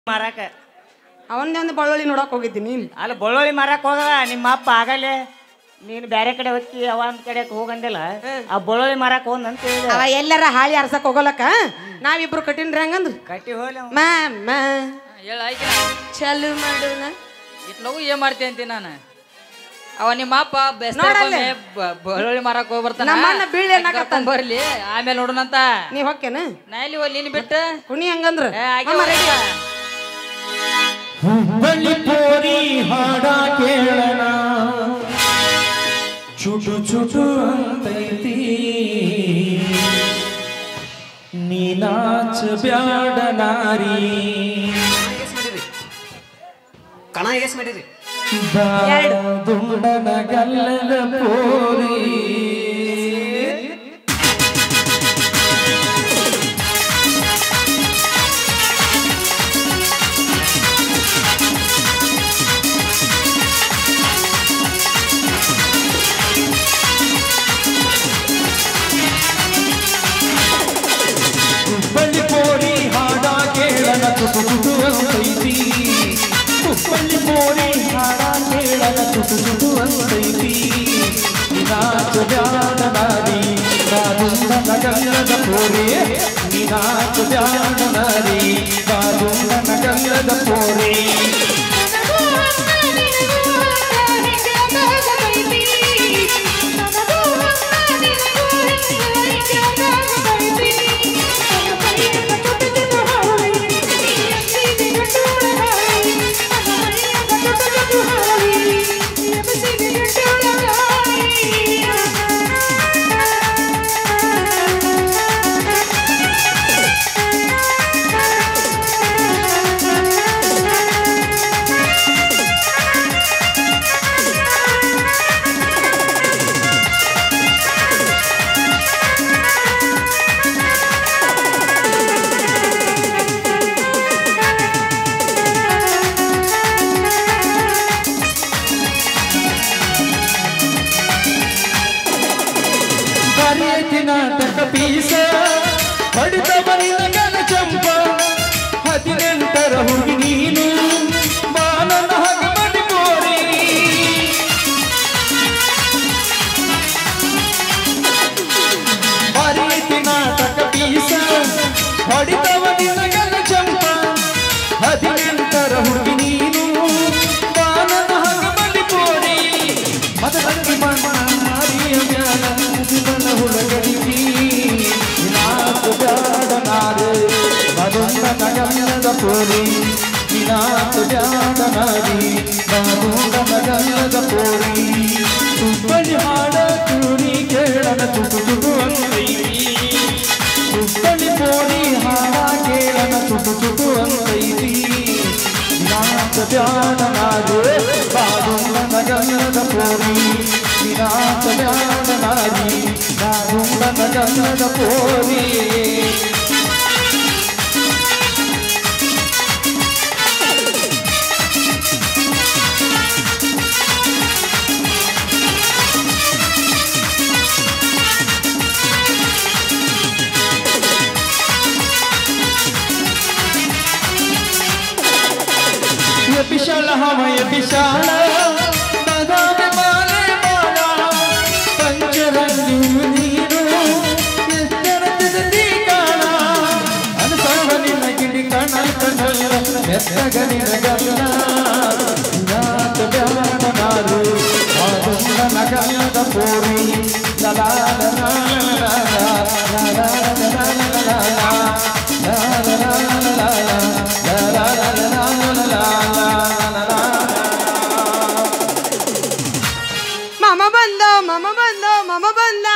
ಮಾರಾಕ ಅವನ್ದೇ ಒಂದು ಬಳ್ಳುಳ್ಳಿ ನೋಡಕ್ ಹೋಗಿದ್ದೀನಿ ಅಲ್ಲಿ ಬಳ್ಳೊಳ್ಳಿ ಮಾರಾಕ್ ಹೋಗದ ನಿಮ್ಮ ಅಪ್ಪ ಆಗಲೇ ನೀನು ಬೇರೆ ಕಡೆ ಹೋಗಿ ಅವ ಒಂದ್ ಕಡೆ ಹೋಗಂದಿಲ್ಲ ಆ ಬಳ್ಳೊಳ್ಳಿ ಮಾರಾಕ್ ಹೋದ್ ಅಂತ ಹೇಳಿದ ಅವ ಎಲ್ಲಾರ ಹಾಳಿ ಆರ್ಸಕ್ ಹೋಗಲಕ್ಕ ನಾವಿಬ್ರು ಕಟ್ಟಿನ್ರಿ ಹಂಗಂದ್ರ ಕಟ್ಟಿ ಹೋಗ್ಲಿ ಅವ. ಮ್ಯಾಮ್ ಹೇಳ ಆಯ್ಕೆ ಚಲು ಮಾಡೋಣ ಇಟ್ಲಗು ಏನ್ ಮಾಡ್ತಿ ಅಂತೀನಿ ನಾನು ಅವ ನಿಮ್ಮ ಅಪ್ಪ ಬೆಸ್ಟ್ ನೋಡಲ್ಲಿ. ಬೆಳ್ಳುಳ್ಳಿ ಮಾರಕ್ ಹೋಗಿ ಬರ್ತಾನ ನಮ್ಮ ಅಣ್ಣ ಬೀಳ್ ಏನಾಕತ್ತಾನ? ಕರ್ಕೊಂಡ್ ಬರ್ಲಿ ಆಮೇಲೆ ನೋಡೋಣಂತ ನೀವ್ ಹೊಕ್ಕೇನ ನಾ ಎಲ್ಲಿ ಹೋಗ್ಲಿ ನೀನ್ ಬಿಟ್ಟು ಕುಣಿ ಹಂಗಂದ್ರ ಏ, ಆಕೆ ಅಮ್ಮ ready? ಹುಬ್ಬಳ್ಳಿ ಪೋರಿ ಹಾಡ ಕೇಳಣ ಚುಟು ಚುಟು ಅಂತೈತಿ ನೀನಾಚ ಬ್ಯಾಡ ನಾರಿ ಕಣ ಎಸ್ ಮಾಡಿರಿ ದುಂಡನ ಗಲ್ಲದ ಪೋರಿ ಹುಬ್ಬಳ್ಳಿ ಪೋರಿ ಹಾಡ ಕೇಳನ ತುಟು ತುಟು ಅಂತೈತಿ ಹುಬ್ಬಳ್ಳಿ ಪೋರಿ ಹಾಡ ಕೇಳನ ತುಟು ತುಟು ಅಂತೈತಿ ನಿನಾಚ ಬ್ಯಾಡ ನಾರಿ ಬಾದುಂಡನ ಗಲ್ಲದ ಪೋರಿ ನಿನಾಚ ಬ್ಯಾಡ ನಾರಿ ಬಾದುಂಡನ ಗಲ್ಲದ ಪೋರಿ ಬರೆಯತಿ ನಾಟಕ ಪೀಸ ಹೊಡಿತ ಬರಿದ ಗನ ಚಂಪ ಹದಿನೆಂಟರ ಹುಡುಗಿ ನೀನು ಬಾಲನ ಹಗಮಡಿ ಕೋರಿ ಬರೆಯತಿ ನಾಟಕ ಪೀಸ ಹೊಡಿತ ಬರಿದ ಗನ ಚಂಪ ಹದಿನೆಂಟರ ಹುಡುಗಿ ನೀನು ಬಾಲನ ಹಗಮಡಿ ಕೋರಿ ಮದರಂಗಿ ಮಣ್ಣ ಮಾರಿಯ ಮ್ಯಾಲ ಜೀವನ ಹುಳಗಡಿಸಿ ವಿನಾಶ ಬ್ಯಾಡ ನಾರೆ ಮದೊಂದ ನಗಲ್ಲದ ಪೋರಿ ವಿನಾಶ ಬ್ಯಾಡ ನಾರಿ ಮದೊಂದ ನಗಲ್ಲದ ಪೋರಿ ತುಪ್ಪಳಿ ಹಾಡ ಚೂರಿ ಕೇಳನ ತುಟು ತುಟು ಅಂತೈತಿ ತುಪ್ಪಳಿ ಪೋರಿ ಹಾಡ ಕೇಳನ ತುಟು ತುಟು ಅಂತೈತಿ ವಿನಾಶ ಬ್ಯಾಡ ನಾರೆ ಬಾದುಂಡ ನಗಲ್ಲದ ಪೋರಿ ವಿನಾಶ ಬ್ಯಾಡ ನಾರಿ ಬಾದುಂಡ ನಗಲ್ಲದ ಪೋರಿ ये विशाल हम ये विशाल दादा में माले माला पंचरंगी नीरू ये तरत दी काला अनसावनी नगिनी कणल कणल मेತ್ತಗನಿ ನಗಲ್ಲ ನಾತ ಬ್ಯಾಡ ನಾರು ಆದುಂಡ ನಗಲ್ಲದ ಪೋರಿ ಲಲಾ ಲಲಾ ಲಲಾ ಲಲಾ ಲಲಾ ಲಲಾ ಮಾಮ ಬಂದ ಮಾಮ ಬಂದ ಮಾಮ ಬಂದ